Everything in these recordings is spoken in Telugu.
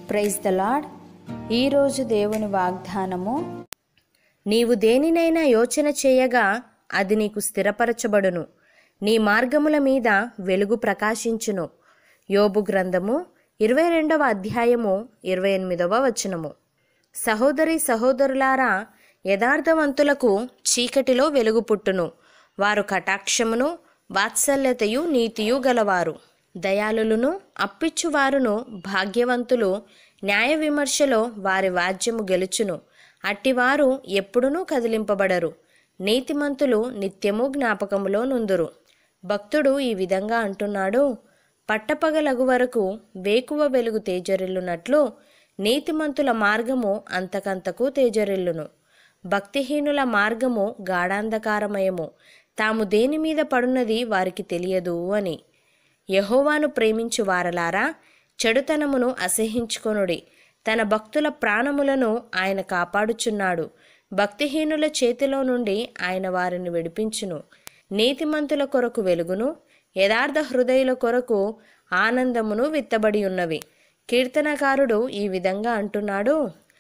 ప్రైజ్ ద లాడ్ ఈరోజు దేవుని వాగ్దానము నీవు దేనినైనా యోచన చేయగా అది నీకు స్థిరపరచబడును నీ మార్గముల మీద వెలుగు ప్రకాశించును యోబు గ్రంథము ఇరవై రెండవ అధ్యాయము ఇరవై ఎనిమిదవ వచనము సహోదరి సహోదరులారా యథార్థవంతులకు చీకటిలో వెలుగు పుట్టును వారు కటాక్షమును వాత్సల్యతయు నీతియు గలవారు దయాళులను అప్పిచ్చువారును భాగ్యవంతులు న్యాయ విమర్శలో వారి వాద్యము గెలుచును అట్టివారు ఎప్పుడునూ కదిలింపబడరు నీతిమంతులు నిత్యము జ్ఞాపకములో నుందురు భక్తుడు ఈ విధంగా అంటున్నాడు పట్టపగలగు వరకు వేకువ వెలుగు తేజరిల్లునట్లు నీతిమంతుల మార్గము అంతకంతకు తేజరిల్లును భక్తిహీనుల మార్గము గాఢాంధకారమయము తాము దేని మీద పడున్నది వారికి తెలియదు అని యహోవాను ప్రేమించు వారలారా చెడుతనమును అసహించుకొనుడి తన భక్తుల ప్రాణములను ఆయన కాపాడుచున్నాడు భక్తిహీనుల చేతిలో నుండి ఆయన వారిని విడిపించును నీతిమంతుల కొరకు వెలుగును యథార్థ హృదయుల కొరకు ఆనందమును విత్తబడి ఉన్నవి కీర్తనకారుడు ఈ విధంగా అంటున్నాడు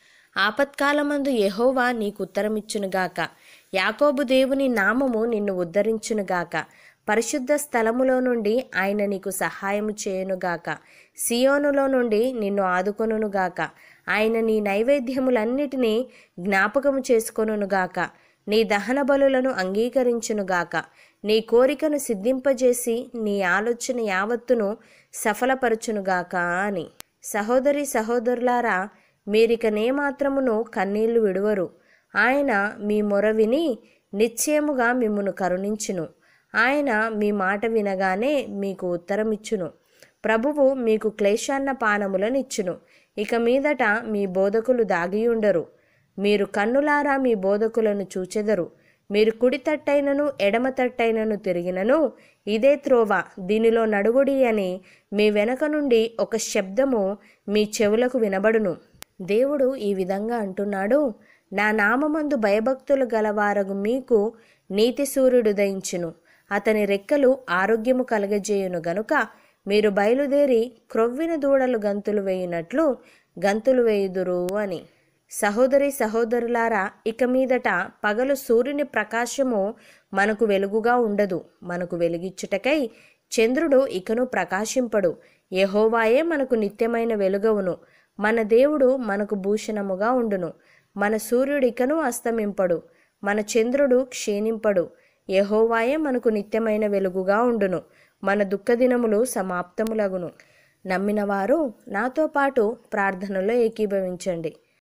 ఆపత్కాలమందు యెహోవా నీకు ఉత్తరమిచ్చునుగాక యాకోబు దేవుని నామము నిన్ను ఉద్ధరించునుగాక పరిశుద్ధ స్థలములో నుండి ఆయన నీకు సహాయము చేయునుగాక సియోనులో నుండి నిన్ను ఆదుకొనుగాక ఆయన నీ నైవేద్యములన్నిటినీ జ్ఞాపకము చేసుకొనుగాక నీ దహన బలులను అంగీకరించునుగాక నీ కోరికను సిద్ధింపజేసి నీ ఆలోచన యావత్తును సఫలపరచునుగాక అని సహోదరి సహోదరులారా మీరికనేమాత్రమును కన్నీళ్లు విడువరు ఆయన మీ మొర విని నిశ్చయముగా మిమ్మును కరుణించును ఆయన మీ మాట వినగానే మీకు ఉత్తరమిచ్చును ప్రభువు మీకు క్లేశాన్న పానములనిచ్చును ఇక మీదట మీ బోధకులు దాగియుండరు మీరు కన్నులారా మీ బోధకులను చూచెదరు మీరు కుడి తట్టైనను ఎడమ తట్టైనను తిరిగినను ఇదే త్రోవ దీనిలో నడుగుడి అని మీ వెనక నుండి ఒక శబ్దము మీ చెవులకు వినబడును దేవుడు ఈ విధంగా అంటున్నాడు నా నామమందు భయభక్తులు గలవారగు మీకు నీతి సూర్యుడు దయించును అతని రెక్కలు ఆరోగ్యము కలగజేయును గనుక మీరు బయలుదేరి క్రొవ్విన దూడలు గంతులు వేయునట్లు గంతులు వేయుదురు అని సహోదరి సహోదరులారా ఇక మీదట పగలు సూర్యుని ప్రకాశము మనకు వెలుగుగా ఉండదు మనకు వెలుగిచ్చుటకై చంద్రుడు ఇకను ప్రకాశింపడు యెహోవాయే మనకు నిత్యమైన వెలుగవును మన దేవుడు మనకు భూషణముగా ఉండును మన సూర్యుడికను అస్తమింపడు మన చంద్రుడు క్షీణింపడు యెహోవాయే మనకు నిత్యమైన వెలుగుగా ఉండును మన దుఃఖదినములు సమాప్తములగును నమ్మిన వారు నాతో పాటు ప్రార్థనలో ఏకీభవించండి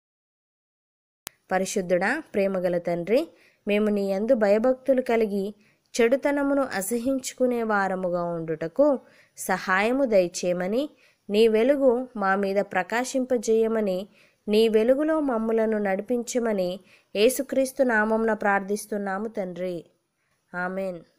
పరిశుద్ధుడా ప్రేమగల తండ్రి మేము నీ యందు భయభక్తులు కలిగి చెడుతనమును అసహించుకునే వారముగా ఉండుటకు సహాయము దయచేయమని నీ వెలుగు మా మీద ప్రకాశింపజేయమని నీ వెలుగులో మమ్ములను నడిపించమని యేసుక్రీస్తు నామంన ప్రార్థిస్తున్నాము తండ్రి ఆమెన్